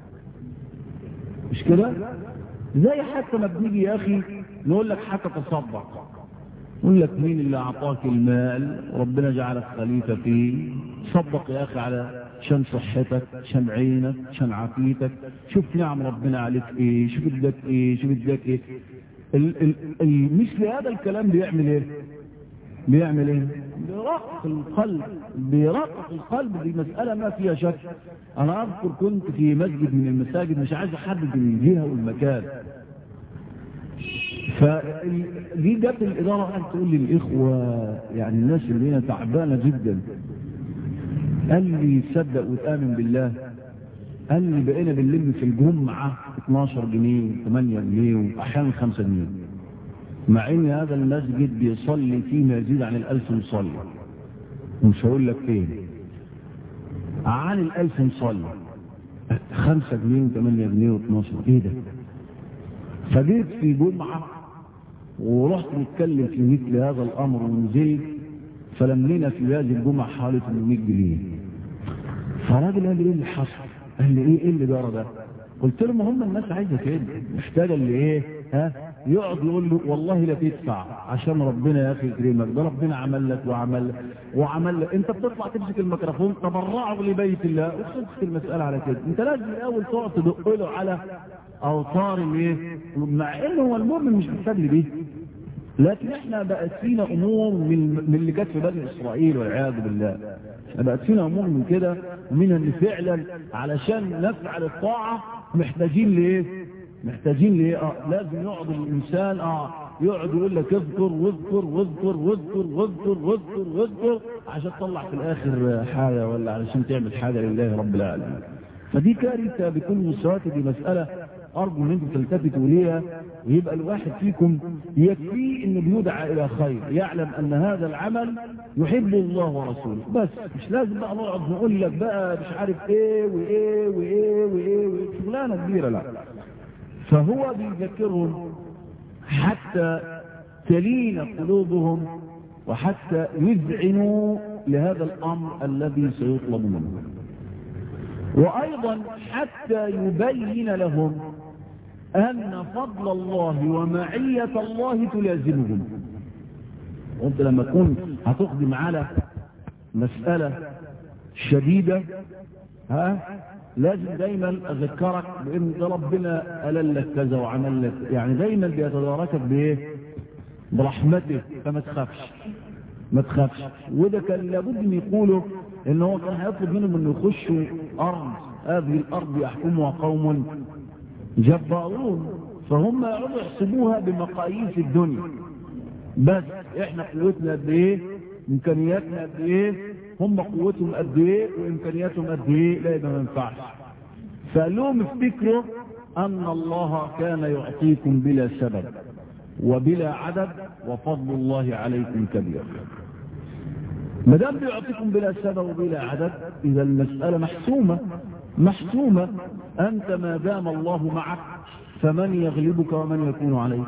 A: مش كده زي حتى ما بنيجي يا أخي نقول لك حتى تصدق يقول لك مين اللي اعطاك المال ربنا جعلك خليفة فيه صدق يا اخي على شان صحتك شان عينك شان عافيتك شوف نعم ربنا عليك ايه شوف اداك ايه شوف اداك ايه ال ال ال مثل هذا الكلام بيعمل ايه بيعمل ايه بيرقق القلب بيرقق القلب دي مسألة ما فيها شك انا اذكر كنت في مسجد من المساجد مش عايز احدد الجهة والمكان فدي جت الإدارة قالت تقول لي الإخوة يعني الناس اللي هنا تعبانة جدا قال لي تصدق وتآمن بالله قال لي بقينا بنلم في الجمعة 12 جنيه 8 جنيه وأحيانا 5 جنيه مع ان هذا المسجد بيصلي فيه ما يزيد عن الألف مصلي مش هقول لك فين عن الألف مصلي 5 جنيه و8 جنيه و12 ايه ده فجيت في جمعة ورحت نتكلم في مثل هذا الأمر ونزلت فلمينا في هذه الجمعة حوالي 800 جنيه فراجل قال لي ايه اللي حصل؟ قال لي ايه ايه اللي جرى ده؟ قلت له ما هم الناس عايزه كده محتاجه اللي ايه؟ ها؟ يقعد يقول له والله لا تدفع عشان ربنا يا اخي يكرمك ده ربنا عمل لك وعمل لك وعمل لك انت بتطلع تمسك الميكروفون تبرعوا لبيت الله وخلصت المساله على كده انت لازم الاول تقعد تدق له على اوتار الايه مع انه هو المؤمن مش محتاج لدي لكن احنا بقت فينا امور من, من اللي جت في بني اسرائيل والعياذ بالله بقت فينا امور من كده ومن ان فعلا علشان نفعل الطاعه محتاجين لايه محتاجين لايه اه لازم يقعد الانسان اه يقعد يقول لك اذكر واذكر واذكر واذكر واذكر واذكر واذكر عشان تطلع في الاخر حاجه ولا علشان تعمل حاجه لله رب العالمين فدي كارثه بكل مستوياتها دي مساله ارجو ان انتم تلتفتوا ليها ويبقى الواحد فيكم يكفيه انه بيدعى الى خير يعلم ان هذا العمل يحبه الله ورسوله بس مش لازم بقى نقعد نقول لك بقى مش عارف ايه وايه وايه وايه, وإيه. شغلانه كبيره لا فهو بيذكرهم حتى تلين قلوبهم وحتى يذعنوا لهذا الامر الذي سيطلب منهم وأيضا حتى يبين لهم أن فضل الله ومعية الله تلازمهم وانت لما تكون هتقدم على مسألة شديدة ها لازم دايما اذكرك بان ربنا قال لك كذا وعمل لك يعني دايما بيتداركك بايه برحمته فما تخافش ما تخافش وده كان لابد ان يقولوا ان هو كان هيطلب منهم انه يخشوا ارض هذه الارض يحكمها قوم جبارون فهم يقعدوا يحسبوها بمقاييس الدنيا بس احنا قوتنا قد ايه امكانياتنا قد ايه هم قوتهم قد ايه وامكانياتهم قد ايه لا يبقى ما ينفعش فقال لهم افتكروا ان الله كان يعطيكم بلا سبب وبلا عدد وفضل الله عليكم كبير ما دام بيعطيكم بلا سبب وبلا عدد اذا المساله محسومه محسومه انت ما دام الله معك فمن يغلبك ومن يكون عليك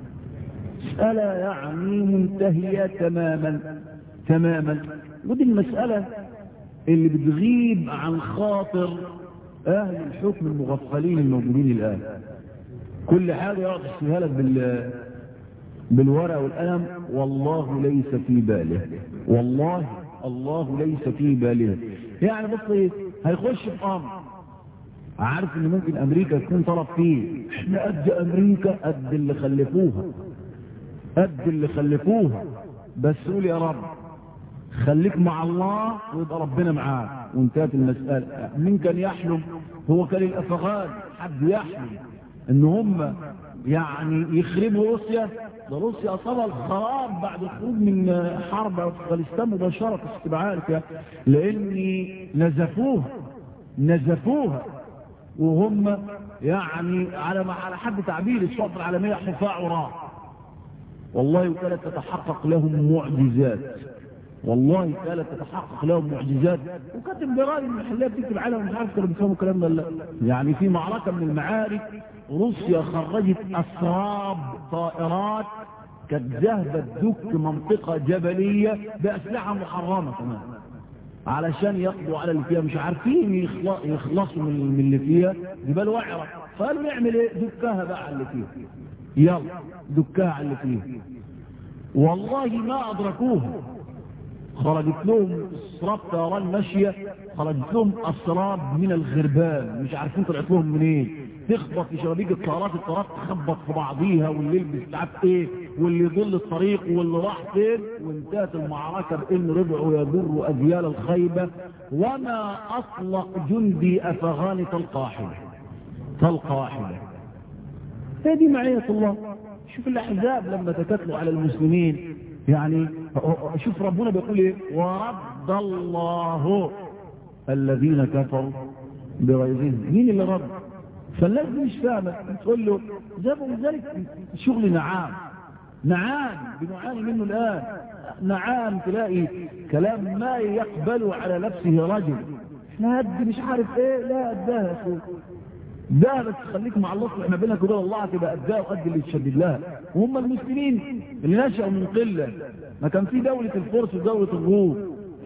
A: مساله يعني منتهيه تماما تماما ودي المساله اللي بتغيب عن خاطر اهل الحكم المغفلين الموجودين الان كل حاجه يقعد يحسبها لك بال بالورقه والقلم والله ليس في باله والله الله ليس في باله يعني بص ايه هيخش في امر عارف ان ممكن امريكا تكون طلب فيه احنا قد امريكا قد اللي خلفوها قد اللي خلفوها بس قول يا رب خليك مع الله ويبقى ربنا معاك وانتهت المسألة مين كان يحلم هو كان الافغان حد يحلم ان هم يعني يخربوا روسيا ده روسيا اصابها الخراب بعد الخروج من حرب افغانستان مباشره استبعاد لان نزفوها نزفوها وهم يعني على ما على حد تعبير الشرطه العالميه حفاء عراة والله وكانت تتحقق لهم معجزات والله كانت تتحقق لهم معجزات وكاتب جرائد المحلات بتكتب عليهم مش عارف كانوا بيفهموا الكلام ده لا يعني في معركه من المعارك روسيا خرجت اسراب طائرات كانت ذهبت دك منطقه جبليه باسلحه محرمه كمان علشان يقضوا على اللي فيها مش عارفين يخلصوا من اللي فيها جبال وعره فقالوا نعمل ايه دكها بقى على اللي فيها يلا دكها على اللي فيها والله ما ادركوها خرجت لهم اسراب طيران ماشيه خرجت لهم اسراب من الغربان مش عارفين طلعت لهم منين إيه؟ تخبط في شبابيك الطيارات الطيارات تخبط في بعضيها واللي يلبس مش عارف ايه واللي يضل الطريق واللي راح فين وانتهت المعركه بان رجعوا يجروا اجيال الخيبه وما اطلق جندي افغان كالقاحله كالقاحله هذه معيه الله شوف الاحزاب لما تكتلوا على المسلمين يعني شوف ربنا بيقول ايه ورد الله الذين كفروا بغيظهم مين اللي رد فالناس دي مش فاهمه تقول له جابوا من ذلك شغل نعام نعام بنعاني منه الان نعام تلاقي كلام ما يقبل على نفسه رجل احنا هدي مش عارف ايه لا اداها يا اخوي ده بس خليك مع الله احنا بينك وبين الله تبقى قدها وقد اللي تشدد لها وهم المسلمين اللي نشأوا من قلة ما كان في دولة الفرس ودولة الروم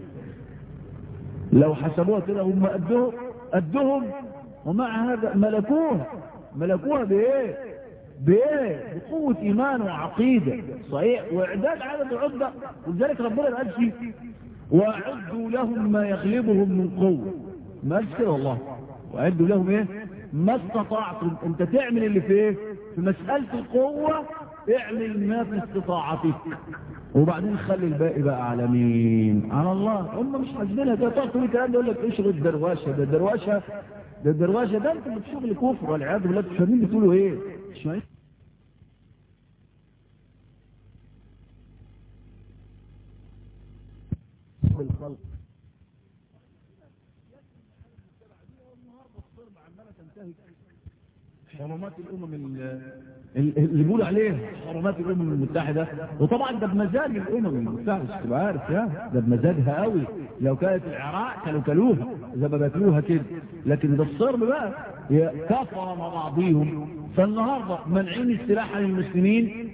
A: لو حسبوها كده هم قدهم قدهم ومع هذا ملكوها ملكوها بايه بايه بقوة ايمان وعقيدة صحيح واعداد عدد العدة ولذلك ربنا ما قالش واعدوا لهم ما يغلبهم من قوة ما قالش كده والله واعدوا لهم ايه ما استطعتم انت تعمل اللي في ايه في مسألة القوة اعمل ما في استطاعتك وبعدين خلي الباقي بقى على مين على الله هم مش حاسبينها كده تقعد تقول الكلام ده يقول لك ايش الدروشه ده الدروشه ده الدروشه ده انتوا بتشوفوا الكفر والعياذ بالله مش فاهمين بتقولوا ايه مش فاهمين بالخلق حرمات الامم اللي بيقولوا عليه حرمات الامم المتحده وطبعا ده بمزاج الامم المتحده تبقى عارف يا ده بمزاجها قوي لو كانت العراق كانوا كلوها اذا ما باكلوها كده لكن ده الصرب بقى كفر مع بعضيهم فالنهارده منعين السلاح عن المسلمين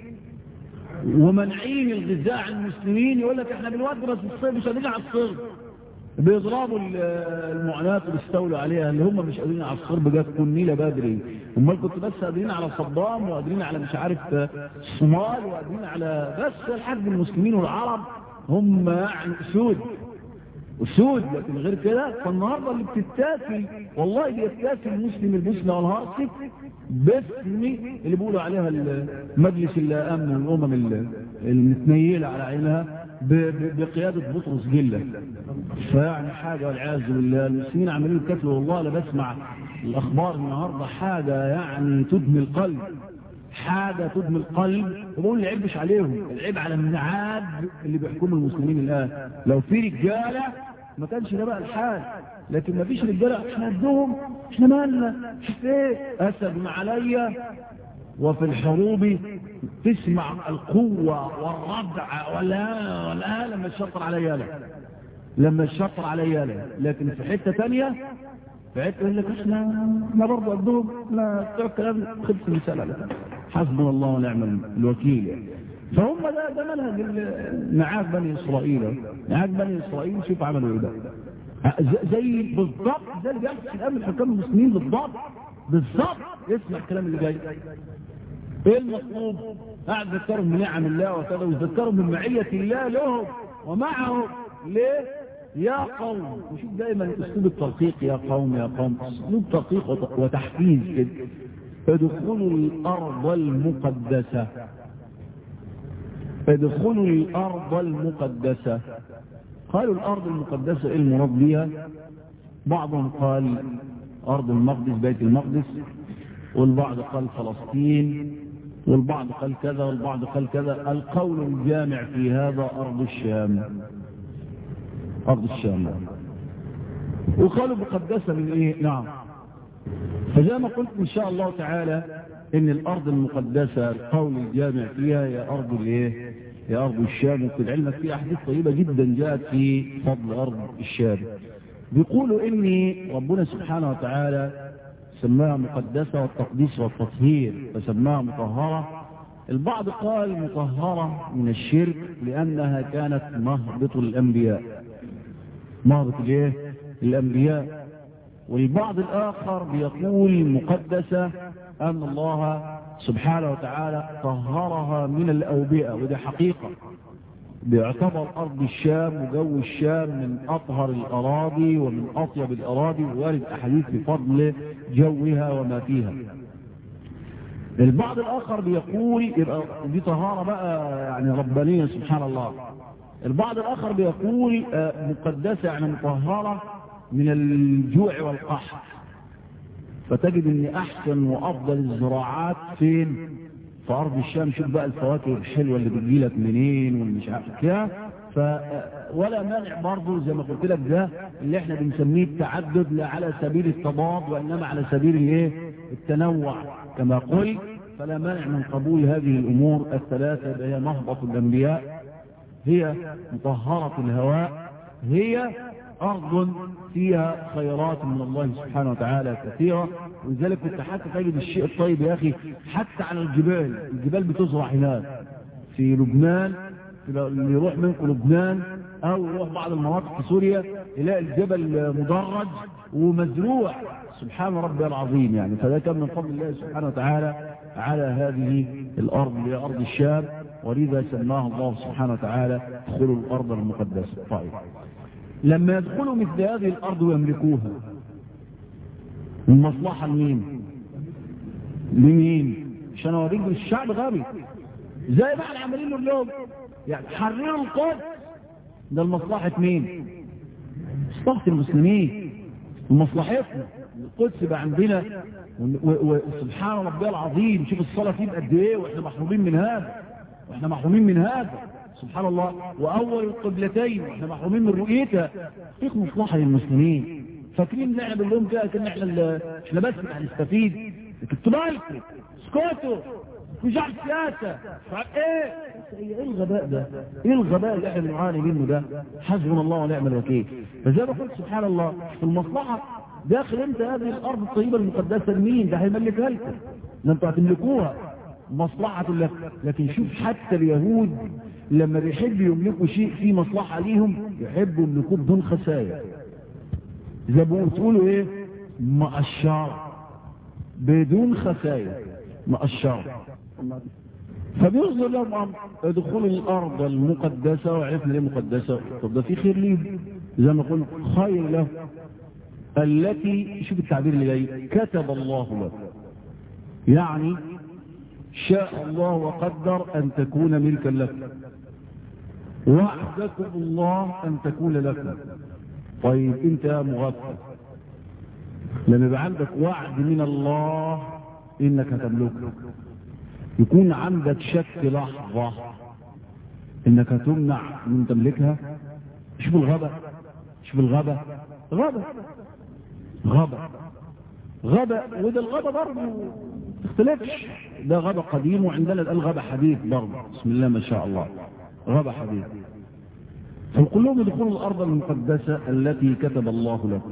A: ومنعين الغذاء عن المسلمين يقول لك احنا بنودرس الصيد مش قادرين على الصيد بيضربوا المعاناة اللي استولوا عليها اللي هم مش قادرين على الصرب جات كنيلة بدري امال كنت بس قادرين على صدام وقادرين على مش عارف الصومال وقادرين على بس الحد المسلمين والعرب هم يعني اسود اسود لكن غير كده فالنهارده اللي بتتاكل والله بيتاكل المسلم البوسنه والهرسك باسم اللي بيقولوا عليها مجلس الامن والامم المتنيله على عينها بقيادة بطرس جلة فيعني حاجة والعياذ بالله المسلمين عمالين يتكتلوا والله لا بسمع الأخبار النهاردة حاجة يعني تدمي القلب حاجة تدمي القلب وبقول العيب مش عليهم العيب على النعاد اللي بيحكموا المسلمين الآن لو في رجالة ما كانش ده بقى الحال لكن ما فيش رجالة احنا قدهم احنا مالنا شوف ايه اسد ما عليا وفي الحروب تسمع القوة والردع ولا ولا لما الشطر على يالا لما الشطر على يالا لكن في حتة تانية في حتة يقول لك احنا احنا برضه قدهم لا بتوع الكلام خلص المسألة لا حسبنا الله ونعم الوكيل يعني. فهم ده ده منهج نعاق بني اسرائيل نعاق بني اسرائيل شوف عملوا ايه ده زي بالضبط زي اللي بيحصل في الامن حكام المسلمين بالضبط بالضبط اسمع الكلام اللي جاي ايه المطلوب قاعد ذكرهم من نعم الله وكذا ويذكرهم من معية الله لهم ومعهم ليه يا قوم وشوف دايما اسلوب الترقيق يا قوم يا قوم اسلوب ترقيق وتحفيز كده ادخلوا الارض المقدسة ادخلوا الارض المقدسة قالوا الارض المقدسة ايه المراد بها بعضهم قال ارض المقدس بيت المقدس والبعض قال فلسطين والبعض قال كذا والبعض قال كذا القول الجامع في هذا أرض الشام أرض الشام وقالوا مقدسة من إيه نعم فزي ما قلت إن شاء الله تعالى إن الأرض المقدسة القول الجامع فيها هي أرض الإيه هي أرض الشام وفي العلم في أحاديث طيبة جدا جاءت في فضل أرض الشام بيقولوا إني ربنا سبحانه وتعالى سماها مقدسة والتقديس والتطهير فسماها مطهرة البعض قال مطهرة من الشرك لأنها كانت مهبط الأنبياء مهبط الايه الأنبياء والبعض الآخر بيقول مقدسة أن الله سبحانه وتعالى طهرها من الأوبئة ودي حقيقة بيعتبر أرض الشام وجو الشام من أطهر الأراضي ومن أطيب الأراضي ووارد أحاديث بفضل جوها وما فيها البعض الآخر بيقول يبقى دي طهارة بقى يعني ربانية سبحان الله البعض الآخر بيقول مقدسة يعني مطهرة من الجوع والقحط فتجد ان احسن وافضل الزراعات فين في ارض الشام شوف بقى الفواكه الحلوه اللي بتجيلك منين والمش عارف كده ف ولا مانع برضه زي ما قلت لك ده اللي احنا بنسميه التعدد لا على سبيل التضاد وانما على سبيل الايه التنوع كما قلت فلا مانع من قبول هذه الامور الثلاثه هي نهضه الانبياء هي مطهره الهواء هي أرض فيها خيرات من الله سبحانه وتعالى كثيرة ولذلك كنت حتى تجد الشيء الطيب يا أخي حتى على الجبال الجبال بتزرع هناك في لبنان اللي يروح منكم لبنان أو يروح بعض المناطق في سوريا يلاقي الجبل مدرج ومزروع سبحان ربي العظيم يعني فده كان من فضل الله سبحانه وتعالى على هذه الأرض اللي هي أرض الشام ولذا سماها الله سبحانه وتعالى ادخلوا الأرض المقدسة طيب لما يدخلوا مثل هذه الأرض ويملكوها المصلحة لمين لمين عشان اوريك الشعب غبي زي ما احنا عاملين له اليوم يعني حرروا القدس ده لمصلحة مين مصلحة المسلمين ومصلحتنا القدس بقى عندنا وسبحان ربي العظيم شوف الصلاة فيه قد ايه واحنا محرومين من هذا واحنا محرومين من هذا سبحان الله واول القبلتين واحنا محرومين من رؤيتها فيك مصلحة للمسلمين فاكرين ان احنا بنقول كده كان احنا احنا بس هنستفيد كنتوا بالكم اسكتوا مش على السياسة ايه ايه الغباء ده ايه الغباء اللي احنا بنعاني منه ده حسبنا الله ونعم الوكيل فزي ما قلت سبحان الله في المصلحة داخل انت هذه الارض الطيبة المقدسة لمين ده هيملكها لكم ده انتوا هتملكوها مصلحة لك لكن شوف حتى اليهود لما بيحبوا يملكوا شيء فيه مصلحة ليهم يحبوا يملكوه بدون خسائر زي ما بتقولوا ايه مقشر بدون خسائر مقشر فبيصدر لهم امر ادخلوا الارض المقدسه وعرفنا ليه مقدسه طب ده في خير ليه زي ما قلنا خير له التي شوف التعبير اللي جاي كتب الله له يعني شاء الله وقدر ان تكون ملكا لك وعدكم الله ان تكون لكم طيب انت مغفل لما يبقى عندك وعد من الله انك هتملكه يكون عندك شك لحظة انك هتمنع من تملكها شوف الغبا شوف الغبا غبا غبا غبا وده الغبا برضه تختلفش ده غبا قديم وعندنا الان غبا حديث برضه بسم الله ما شاء الله غبا حديث فنقول لهم ادخلوا الارض المقدسة التي كتب الله لكم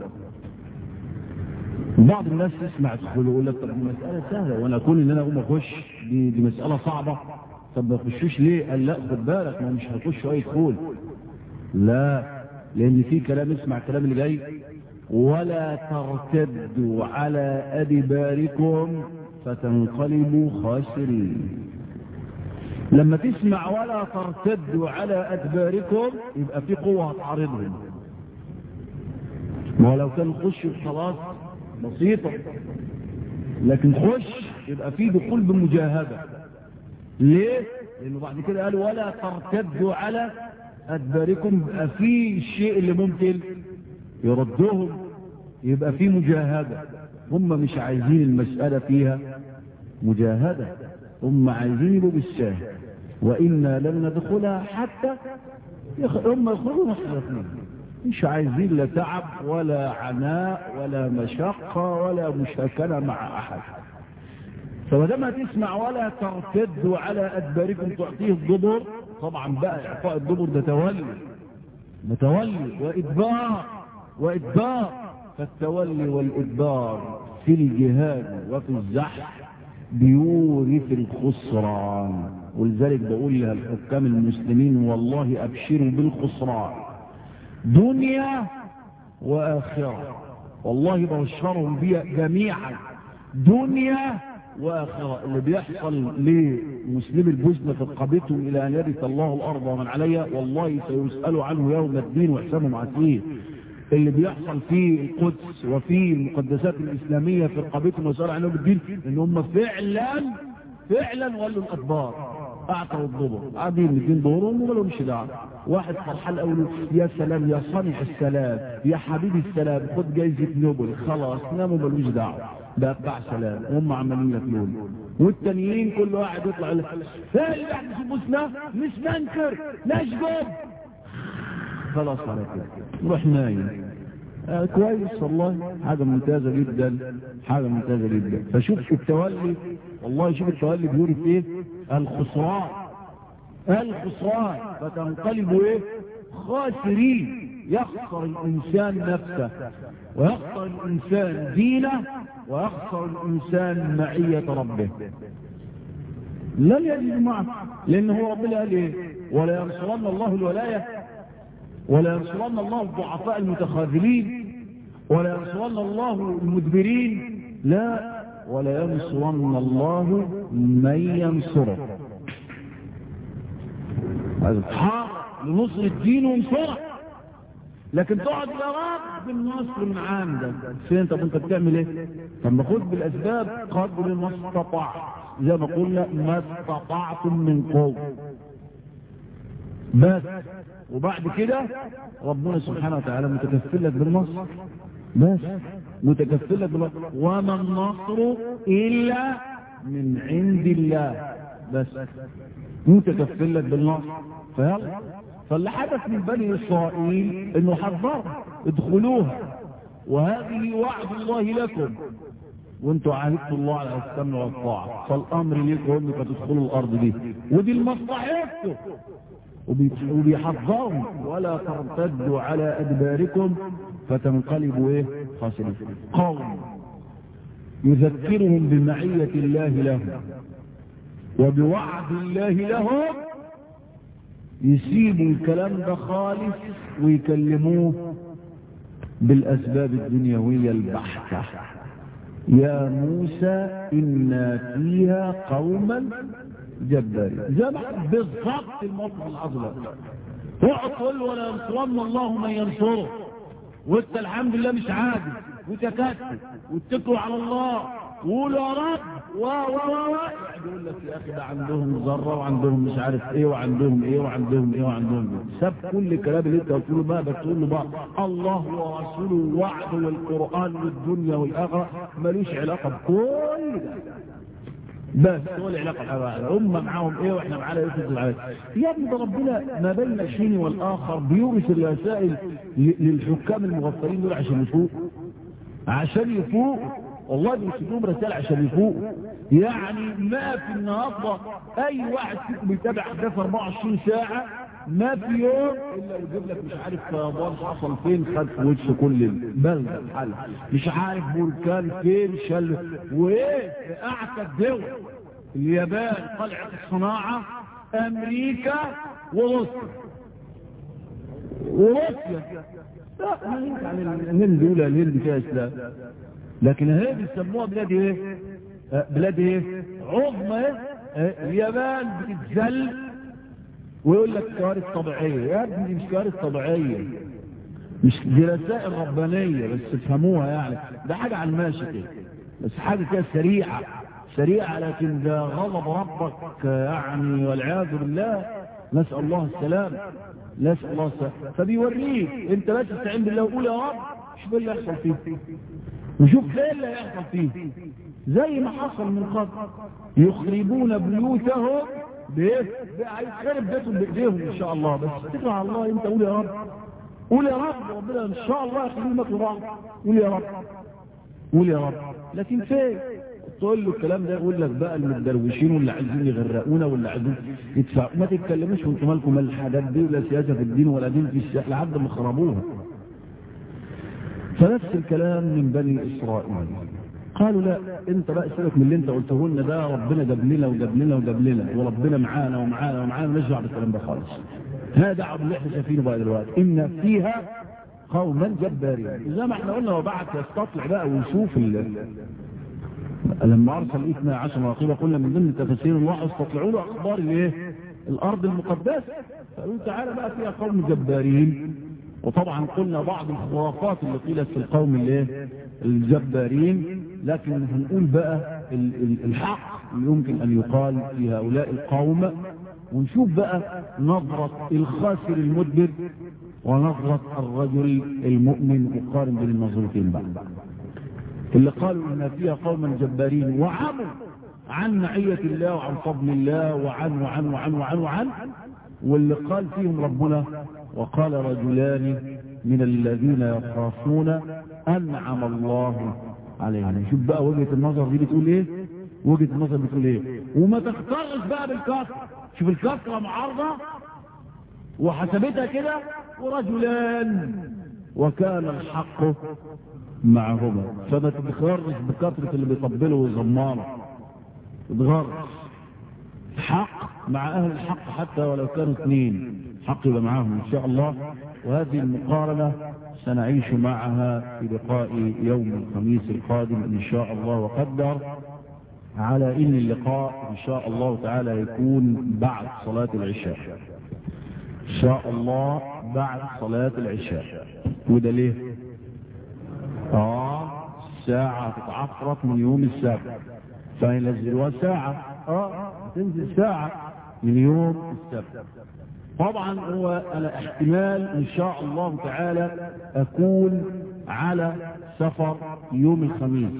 A: بعض الناس تسمع تدخل يقول لك طب دي مسألة سهلة وانا اكون ان انا اقوم اخش دي, دي مسألة صعبة طب ما يخشوش ليه قال لا خد بالك ما مش هيخشوا اي دخول لا لان في كلام اسمع الكلام اللي جاي ولا ترتدوا على ادباركم فتنقلبوا خاسرين لما تسمع ولا ترتدوا على ادباركم يبقى في قوة هتعارضهم ما لو كان خش خلاص بسيطة لكن خش يبقى في دخول بمجاهدة ليه؟ لانه بعد كده قال ولا ترتدوا على ادباركم يبقى في الشيء اللي ممكن يردهم يبقى في مجاهدة هم مش عايزين المسألة فيها مجاهدة هم عايزين يبقوا بالساهل وإنا لن ندخلها حتى هم يخرجوا مصرفين مش عايزين لا تعب ولا عناء ولا مشقة ولا مشاكلة مع أحد فما تسمع ولا ترتدوا على أدباركم تعطيه الدبر طبعا بقى إعطاء الدبر ده تولي متولي وإدبار وإدبار فالتولي والإدبار في الجهاد وفي الزحف بيورث الخسران ولذلك بقول لها الحكام المسلمين والله أبشروا بالخسران دنيا وآخرة والله بشرهم بها جميعا دنيا وآخرة اللي بيحصل لمسلم البوزنة في رقبتهم إلى أن يرث الله الأرض ومن عليها والله سيسأل عنه يوم الدين وحسابهم عسير اللي بيحصل في القدس وفي المقدسات الإسلامية في رقبتهم وسأل عنهم الدين إن هم فعلا فعلا ولوا الأدبار اعطوا الضبر قاعدين مدين ظهورهم وما لهمش دعوه واحد فرحان قوي يا سلام يا صانع السلام يا حبيبي السلام خد جايزه نوبل خلاص ناموا ملوش دعوه ده بتاع سلام هم عمالين ياكلون والتانيين كل واحد يطلع يقول ايه اللي احنا في بوسنا مش ننكر نشجب خلاص على كده نروح نايم آه كويس والله حاجة ممتازة جدا حاجة ممتازة جدا فشوف التولي والله شوف التولي بيقول ايه الخسران الخسران فتنقلب ايه خاسرين يخسر الانسان نفسه ويخسر الانسان دينه ويخسر الانسان معية ربه لن يجد معه لان هو ربنا قال ايه ولا ينصرن الله الولايه ولا ينصرن الله الضعفاء المتخاذلين ولا ينصرن الله المدبرين لا ولا ينصرن الله من ينصره حار لنصر الدين وانصره لكن تقعد يا رب بالنصر من عندك فين طب انت بتعمل ايه طب ما خد بالاسباب قدر ما استطعت زي ما قلنا ما استطعتم من قوه بس وبعد كده ربنا سبحانه وتعالى متكفل لك بالنصر بس متكفل لك بالنصر وما النصر الا من عند الله بس متكفل لك بالنصر فيلا فاللي حدث من بني اسرائيل انه حذر ادخلوها وهذه وعد الله لكم وانتوا عاهدتوا الله على السمع والطاعه فالامر لكم انكم تدخلوا الارض دي ودي لمصلحتكم وبيحذرهم ولا ترتدوا على ادباركم فتنقلبوا ايه خاسرين قوم يذكرهم بمعيه الله لهم وبوعد الله لهم يسيبوا الكلام ده خالص ويكلموه بالاسباب الدنيويه البحته يا موسى إنا فيها قوما جبارين زي ما بالضبط الموقف العظيم اقعد تقول له ولا ينصرن الله من ينصره وانت الحمد لله مش عادل وتكتب واتكلوا على الله وقولوا يا رب و و و يقول لك يا اخي ده عندهم ذره وعندهم مش عارف ايه وعندهم ايه وعندهم ايه وعندهم ايه ساب كل الكلام اللي انت قلت له بقى بتقول له بقى الله ورسوله وعد والقران والدنيا والاخره ملوش علاقه بكل ده بس هو العلاقه الحوالي هم معاهم ايه واحنا معانا ايه في العالم يا ابني ده ربنا ما بين الحين والاخر بيورث الرسائل للحكام المغفلين دول عشان يفوقوا عشان يفوقوا والله بيرسلوهم رسائل عشان يفوقوا يعني ما في النهارده اي واحد فيكم بيتابع احداث 24 ساعه ما في يوم الا يجيب لك مش عارف فيضان حصل فين خد في وش كل البلد الحل مش عارف بركان فين شل وايه في اعتى الدول اليابان قلعه الصناعه امريكا وروسيا وروسيا لا يعني الهند اولى الهند فيها اسلام لكن هي بيسموها بلاد ايه بلاد ايه عظمى ايه اليابان بتتذل ويقول لك كوارث طبيعيه يا ابني دي مش كوارث طبيعيه مش دي رسائل ربانيه بس تفهموها يعني ده حاجه على الماشي كده بس حاجه كده سريعه سريعه لكن ده غضب ربك يعني والعياذ بالله نسال الله السلام نسال الله السلام فبيوريك انت بس تستعين بالله وقول يا رب شوف اللي يحصل فيه وشوف ايه اللي هيحصل فيه زي ما حصل من قبل يخربون بيوتهم بايه هيتخرب بيتهم بايديهم ان شاء الله بس اتكل على الله انت قول يا رب قول يا رب ربنا ان شاء الله يخليهم ياكلوا بعض قول يا رب قول يا رب لكن فين تقول له الكلام ده يقول لك بقى المتدروشين واللي عايزين يغرقونا واللي عايزين يدفعوا ما تتكلموش وانتم مالكم الحاجات دي ولا سياسه في الدين ولا دين في السياسه لحد ما خربوها فنفس الكلام من بني إسرائيل قالوا لا انت بقى سيبك من اللي انت قلته لنا ده ربنا جاب لنا وجاب لنا وجاب لنا وربنا معانا ومعانا ومعانا مالناش دعوه بالكلام ده خالص هذا عبد اللي احنا شايفينه بقى دلوقتي ان فيها قوما جبارين زي ما احنا قلنا وبعد يستطلع بقى ويشوف لما ارسل اثنى عشر رقيبه قلنا من ضمن تفاسير الله استطلعوا له اخبار الايه الارض المقدسه فقالوا تعالى بقى فيها قوم جبارين وطبعا قلنا بعض الخرافات اللي قيلت في القوم الايه الجبارين لكن هنقول بقى الحق اللي يمكن ان يقال في هؤلاء القوم ونشوف بقى نظرة الخاسر المدبر ونظرة الرجل المؤمن وقارن بين النظرتين بقى اللي قالوا ان فيها قوما جبارين وعموا عن معية الله وعن فضل الله وعن وعن وعن وعن وعن واللي قال فيهم ربنا وقال رجلان من الذين يخافون أنعم الله عليهم شوف بقى وجهة النظر دي بتقول ايه وجهة النظر بتقول ايه وما تختارش بقى بالكسر شوف الكسرة معارضة وحسبتها كده ورجلان وكان الحق معهما فما تتخرج بكثرة اللي بيطبله ويزمره تتغرش الحق مع اهل الحق حتى ولو كانوا اثنين حق يبقى معاهم ان شاء الله وهذه المقارنة سنعيش معها في لقاء يوم الخميس القادم إن شاء الله وقدر على إن اللقاء إن شاء الله تعالى يكون بعد صلاة العشاء إن شاء الله بعد صلاة العشاء وده ليه؟ آه ساعة تتعفرت من يوم السبت فينزلوها ساعة آه تنزل ساعة من يوم السبت طبعا هو على احتمال ان شاء الله تعالى اكون على سفر يوم الخميس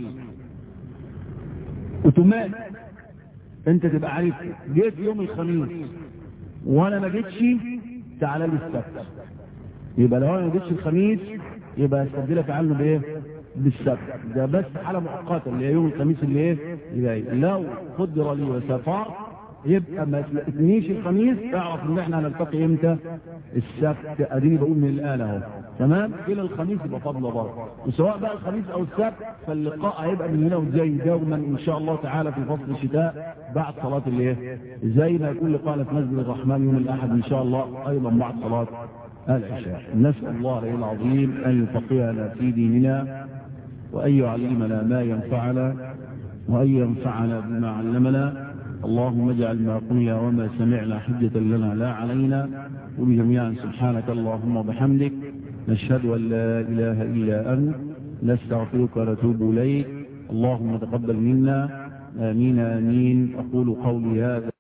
A: اوتوماتيك انت تبقى عارف جيت يوم الخميس وانا ما جيتش تعالى لي السبت يبقى لو انا ما جيتش الخميس يبقى استبدلك عنه بايه بالسبت ده بس حاله مؤقته اللي هي يوم الخميس اللي ايه جاي لو قدر لي وسافرت يبقى ما تلاقينيش الخميس اعرف ان احنا هنلتقي امتى السبت اديني بقول من الان اهو تمام الى الخميس يبقى فضل برضه وسواء بقى الخميس او السبت فاللقاء هيبقى من هنا وزي دوما ان شاء الله تعالى في فصل الشتاء بعد صلاه الايه زي ما يكون لقاءنا في مسجد الرحمن يوم الاحد ان شاء الله ايضا بعد صلاه العشاء نسال الله العلي العظيم ان يفقهنا في ديننا وان يعلمنا ما ينفعنا وان ينفعنا بما علمنا اللهم اجعل ما قلنا وما سمعنا حجة لنا لا علينا وبجميعا سبحانك اللهم وبحمدك نشهد أن لا إله إلا أنت نستغفرك ونتوب إليك اللهم تقبل منا آمين آمين أقول قولي هذا